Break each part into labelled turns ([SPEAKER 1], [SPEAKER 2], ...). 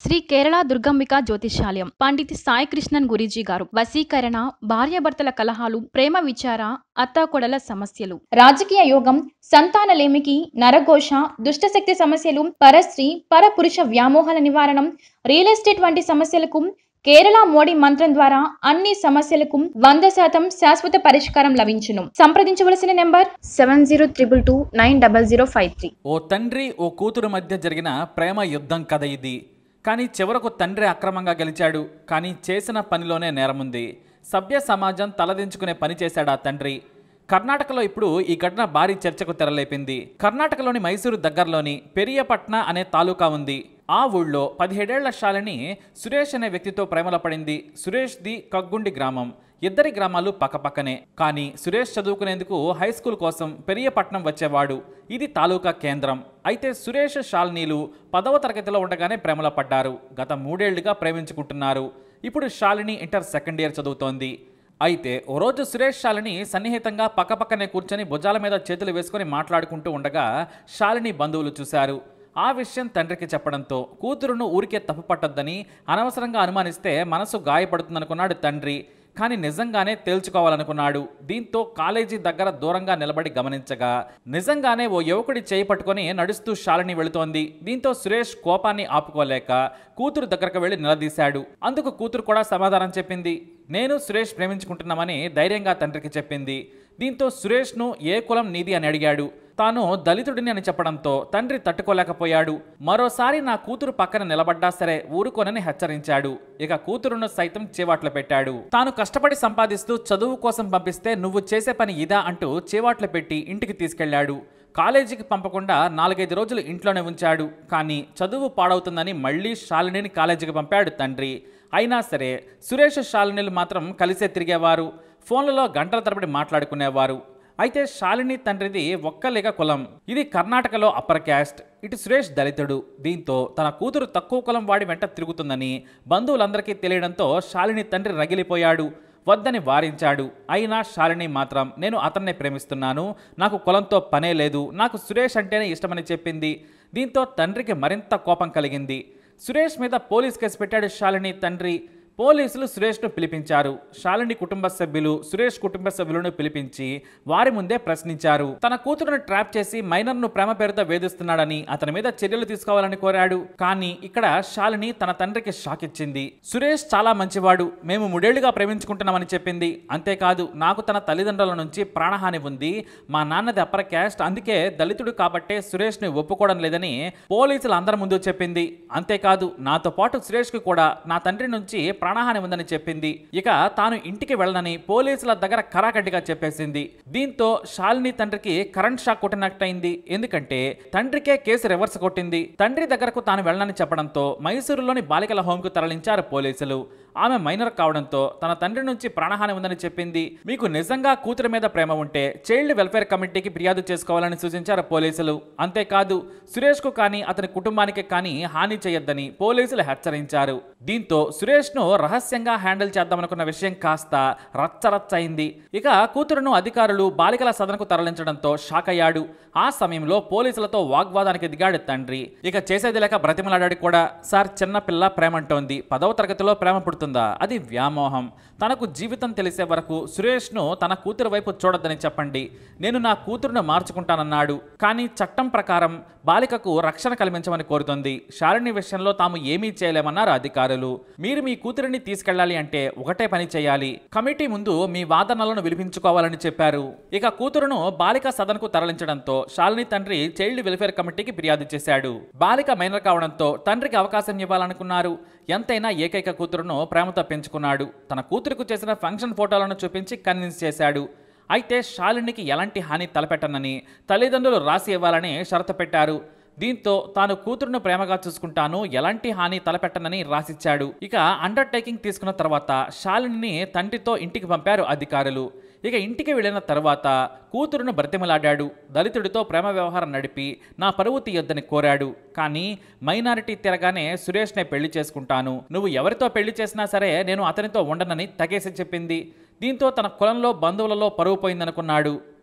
[SPEAKER 1] శ్రీ కేరళ దుర్గంబిక జ్యోతిష్యాలయం పండిత్ సాయి కృష్ణన్ గురీజీ గారు వశీకరణ భార్యాభర్తల కలహాలు ప్రేమ విచార అత్తాకొడల సమస్యలు రాజకీయ యోగం సంతానలేమికి నరఘోష దుష్టశక్తి సమస్యలు పరస్త్రీ పరపురుష వ్యామోహాల నివారణం రియల్ ఎస్టేట్ వంటి సమస్యలకు కేరళ మోడీ మంత్రం ద్వారా అన్ని సమస్యలకు వంద శాతం శాశ్వత పరిష్కారం లభించును సంప్రదించవలసిన number seven zero triple two nine double zero five three
[SPEAKER 2] ఓ తండ్రి ఓ కూతురు మధ్య జరిగిన ప్రేమ యుద్ధం కథ ఇది కానీ చివరకు తండ్రి అక్రమంగా గెలిచాడు కానీ చేసిన పనిలోనే నేరముంది సభ్య సమాజం తలదించుకునే పని చేశాడు ఆ తండ్రి కర్ణాటకలో ఇప్పుడు ఈ ఘటన భారీ చర్చకు తెరలేపింది కర్ణాటకలోని మైసూరు దగ్గరలోని పెరియపట్న అనే తాలూకా ఉంది ఆ ఊళ్ళో పదిహేడేళ్ల శాలిని సురేష్ అనే వ్యక్తితో ప్రేమలో పడింది సురేష్ ది కగ్గుండి గ్రామం ఇద్దరి గ్రామాలు పక్కపక్కనే కానీ సురేష్ చదువుకునేందుకు హై స్కూల్ కోసం పెరియపట్నం వచ్చేవాడు ఇది తాలూకా కేంద్రం అయితే సురేష్ శాలినీలు పదవ తరగతిలో ఉండగానే ప్రేమలో పడ్డారు గత మూడేళ్లుగా ప్రేమించుకుంటున్నారు ఇప్పుడు శాలిని ఇంటర్ సెకండ్ ఇయర్ చదువుతోంది అయితే ఓ రోజు సురేష్ శాలిని సన్నిహితంగా పక్కపక్కనే కూర్చొని భుజాల మీద చేతులు వేసుకొని మాట్లాడుకుంటూ ఉండగా శాలిని బంధువులు చూశారు ఆ విషయం తండ్రికి చెప్పడంతో కూతురును ఊరికే తప్పుపట్టొద్దని అనవసరంగా అనుమానిస్తే మనసు గాయపడుతుందనుకున్నాడు తండ్రి కానీ నిజంగానే తేల్చుకోవాలనుకున్నాడు దీంతో కాలేజీ దగ్గర దూరంగా నిలబడి గమనించగా నిజంగానే ఓ యువకుడి చేయి పట్టుకొని నడుస్తూ శాలిని వెళుతోంది దీంతో సురేష్ కోపాన్ని ఆపుకోలేక కూతురు దగ్గరకు వెళ్లి నిలదీశాడు అందుకు కూతురు కూడా సమాధానం చెప్పింది నేను సురేష్ ప్రేమించుకుంటున్నామని ధైర్యంగా తండ్రికి చెప్పింది దీంతో సురేష్ను ఏ కులం నీది అని అడిగాడు తాను దళితుడిని అని చెప్పడంతో తండ్రి తట్టుకోలేకపోయాడు మరోసారి నా కూతురు పక్కన నిలబడ్డా సరే ఊరుకోనని హెచ్చరించాడు ఇక కూతురును సైతం చేవాట్లు పెట్టాడు తాను కష్టపడి సంపాదిస్తూ చదువు కోసం పంపిస్తే నువ్వు చేసే పని ఇదా అంటూ చేవాట్లు పెట్టి ఇంటికి తీసుకెళ్లాడు కాలేజీకి పంపకుండా నాలుగైదు రోజులు ఇంట్లోనే ఉంచాడు కానీ చదువు పాడవుతుందని మళ్ళీ శాలినిని కాలేజీకి పంపాడు తండ్రి అయినా సరే సురేష్ శాలినిలు మాత్రం కలిసే తిరిగేవారు ఫోన్లలో గంటల తరబడి మాట్లాడుకునేవారు అయితే శాలిని తండ్రిది ఒక్కలేక కులం ఇది కర్ణాటకలో అప్పర్ క్యాస్ట్ ఇటు సురేష్ దళితుడు దీంతో తన కూతురు తక్కువ కులం వాడి వెంట తిరుగుతుందని బంధువులందరికీ తెలియడంతో శాలిని తండ్రి రగిలిపోయాడు వద్దని వారించాడు అయినా శాలిని మాత్రం నేను అతన్నే ప్రేమిస్తున్నాను నాకు కులంతో పనే లేదు నాకు సురేష్ అంటేనే ఇష్టమని చెప్పింది దీంతో తండ్రికి మరింత కోపం కలిగింది సురేష్ మీద పోలీస్ కేసు పెట్టాడు శాలిని తండ్రి పోలీసులు సురేష్ను పిలిపించారు శాలిని కుటుంబ సభ్యులు సురేష్ కుటుంబ సభ్యులను పిలిపించి వారి ముందే ప్రశ్నించారు తన కూతురును ట్రాప్ చేసి మైనర్ను ప్రేమ పేరుతో వేధిస్తున్నాడని అతని మీద చర్యలు తీసుకోవాలని కోరాడు కానీ ఇక్కడ శాలిని తన తండ్రికి షాక్ ఇచ్చింది సురేష్ చాలా మంచివాడు మేము మూడేళ్లుగా ప్రేమించుకుంటున్నామని చెప్పింది అంతేకాదు నాకు తన తల్లిదండ్రుల నుంచి ప్రాణహాని ఉంది మా నాన్నది అప్పర్ క్యాస్ట్ అందుకే దళితుడు కాబట్టే సురేష్ని ఒప్పుకోవడం లేదని పోలీసులు అందరి ముందు చెప్పింది అంతేకాదు నాతో పాటు సురేష్కి కూడా నా తండ్రి నుంచి ప్రాణహాని ఉందని చెప్పింది ఇక తాను ఇంటికి వెళ్ళనని పోలీసుల దగ్గర కరాకడ్డిగా చెప్పేసింది దీంతో శాలిని తండ్రికి కరెంట్ షాక్ కొట్టినట్టయింది ఎందుకంటే తండ్రికే కేసు రివర్స్ కొట్టింది తండ్రి దగ్గరకు తాను వెళ్ళనని చెప్పడంతో మైసూరులోని బాలికల హోంకు తరలించారు పోలీసులు ఆమె మైనర్ కావడంతో తన తండ్రి నుంచి ప్రాణహాని ఉందని చెప్పింది మీకు నిజంగా కూతురు మీద ప్రేమ ఉంటే చైల్డ్ వెల్ఫేర్ కమిటీకి ఫిర్యాదు చేసుకోవాలని సూచించారు పోలీసులు అంతేకాదు సురేష్కు కానీ అతని కుటుంబానికి కానీ హాని చేయొద్దని పోలీసులు హెచ్చరించారు దీంతో సురేష్ను రహస్యంగా హ్యాండిల్ చేద్దామనుకున్న విషయం కాస్త రచ్చరచ్చ అయింది ఇక కూతురును అధికారులు బాలికల సదనకు తరలించడంతో షాక్ అయ్యాడు ఆ సమయంలో పోలీసులతో వాగ్వాదానికి దిగాడు తండ్రి ఇక చేసేది లేక బ్రతిమలాడాడు కూడా సార్ చిన్న పిల్ల ప్రేమంటోంది పదవ తరగతిలో ప్రేమ పుడుతుందా అది వ్యామోహం తనకు జీవితం తెలిసే వరకు సురేష్ను తన కూతురు వైపు చూడొద్దని చెప్పండి నేను నా కూతురును మార్చుకుంటానన్నాడు కానీ చట్టం ప్రకారం బాలికకు రక్షణ కల్పించమని కోరుతోంది శాలిని విషయంలో తాము ఏమీ చేయలేమన్నారు అధికారులు మీరు మీ కూతురిని తీసుకెళ్లాలి అంటే ఒకటే పని చేయాలి కమిటీ ముందు మీ వాదనలను వినిపించుకోవాలని చెప్పారు ఇక కూతురును బాలిక సదన్కు తరలించడంతో శాలిని తండ్రి చైల్డ్ వెల్ఫేర్ కమిటీకి ఫిర్యాదు చేశాడు బాలిక మైనర్ కావడంతో తండ్రికి అవకాశం ఇవ్వాలనుకున్నారు ఎంతైనా ఏకైక కూతురును ప్రేమతో పెంచుకున్నాడు తన కూతురుకు చేసిన ఫంక్షన్ ఫోటోలను చూపించి కన్విన్స్ చేశాడు అయితే శాలినికి ఎలాంటి హాని తలపెట్టనని తల్లిదండ్రులు రాసి ఇవ్వాలని షరతు పెట్టారు దీంతో తాను కూతురును ప్రేమగా చూసుకుంటాను ఎలాంటి హాని తలపెట్టనని రాసిచ్చాడు ఇక అండర్టేకింగ్ తీసుకున్న తర్వాత శాలిని తండ్రితో ఇంటికి పంపారు అధికారులు ఇక ఇంటికి వెళ్ళిన తర్వాత కూతురును బ్రతిమలాడాడు దళితుడితో ప్రేమ వ్యవహారం నడిపి నా పరువు తీయొద్దని కోరాడు కానీ మైనారిటీ తిరగానే సురేష్నే పెళ్లి చేసుకుంటాను నువ్వు ఎవరితో పెళ్లి చేసినా సరే నేను అతనితో ఉండనని తగేసి చెప్పింది దీంతో తన కులంలో బంధువులలో పరువు పోయిందనుకున్నాడు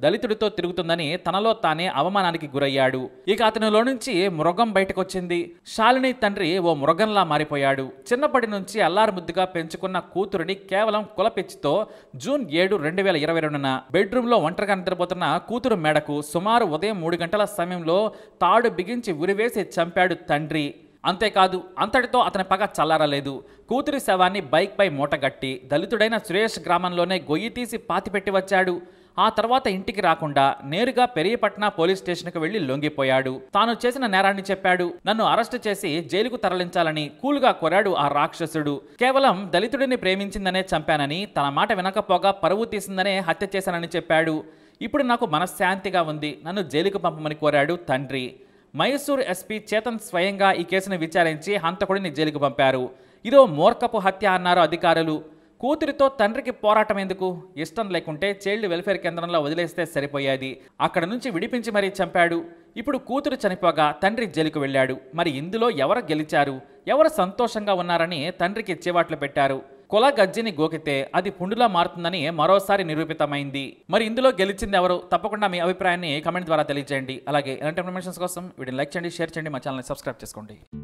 [SPEAKER 2] దళితుడితో తిరుగుతుందని తనలో తానే అవమానానికి గురయ్యాడు ఇక అతనిలో నుంచి మృగం బయటకొచ్చింది శాలిని తండ్రి ఓ మృగంలా మారిపోయాడు చిన్నప్పటి నుంచి అల్లారు ముద్దుగా పెంచుకున్న కూతురిని కేవలం కులపిచ్చితో జూన్ ఏడు రెండు వేల ఇరవై రెండున బెడ్రూమ్లో ఒంటరిగా నిద్రపోతున్న కూతురు మేడకు సుమారు ఉదయం మూడు గంటల సమయంలో తాడు బిగించి ఉరివేసి చంపాడు తండ్రి అంతేకాదు అంతటితో అతని పగ చల్లారలేదు కూతురి శవాన్ని బైక్పై మూటగట్టి దళితుడైన సురేష్ గ్రామంలోనే గొయ్యి తీసి పాతిపెట్టి వచ్చాడు ఆ తర్వాత ఇంటికి రాకుండా నేరుగా పెరియపట్న పోలీస్ స్టేషన్కి వెళ్లి లొంగిపోయాడు తాను చేసిన నేరాన్ని చెప్పాడు నన్ను అరెస్టు చేసి జైలుకు తరలించాలని కూల్గా కోరాడు ఆ రాక్షసుడు కేవలం దళితుడిని ప్రేమించిందనే చంపానని తన మాట వినకపోగా పరువు తీసిందనే హత్య చేశానని చెప్పాడు ఇప్పుడు నాకు మనశ్శాంతిగా ఉంది నన్ను జైలుకు పంపమని కోరాడు తండ్రి మైసూర్ ఎస్పీ చేతన్ స్వయంగా ఈ కేసును విచారించి హంతకుడిని జైలుకు పంపారు ఇదో మూర్ఖపు హత్య అన్నారు అధికారులు కూతురితో తండ్రికి పోరాటం ఎందుకు ఇష్టం లేకుంటే చైల్డ్ వెల్ఫేర్ కేంద్రంలో వదిలేస్తే సరిపోయేది అక్కడ నుంచి విడిపించి మరీ చంపాడు ఇప్పుడు కూతురు చనిపోగా తండ్రి జైలుకు వెళ్ళాడు మరి ఇందులో ఎవరు గెలిచారు ఎవరు సంతోషంగా ఉన్నారని తండ్రికి చివాట్లు పెట్టారు కుల గజ్జిని గోకితే అది పుండులా మారుతుందని మరోసారి నిరూపితమైంది మరి ఇందులో గెలిచింది ఎవరు తప్పకుండా మీ అభిప్రాయాన్ని కమెంట్ ద్వారా తెలియజేయండి అలాగే ఎలాంటి ఇన్ఫర్మేషన్స్ కోసం వీడిని లైక్ చేయండి షేర్ చేయండి మా ఛానల్ని సబ్స్క్రైబ్ చేసుకోండి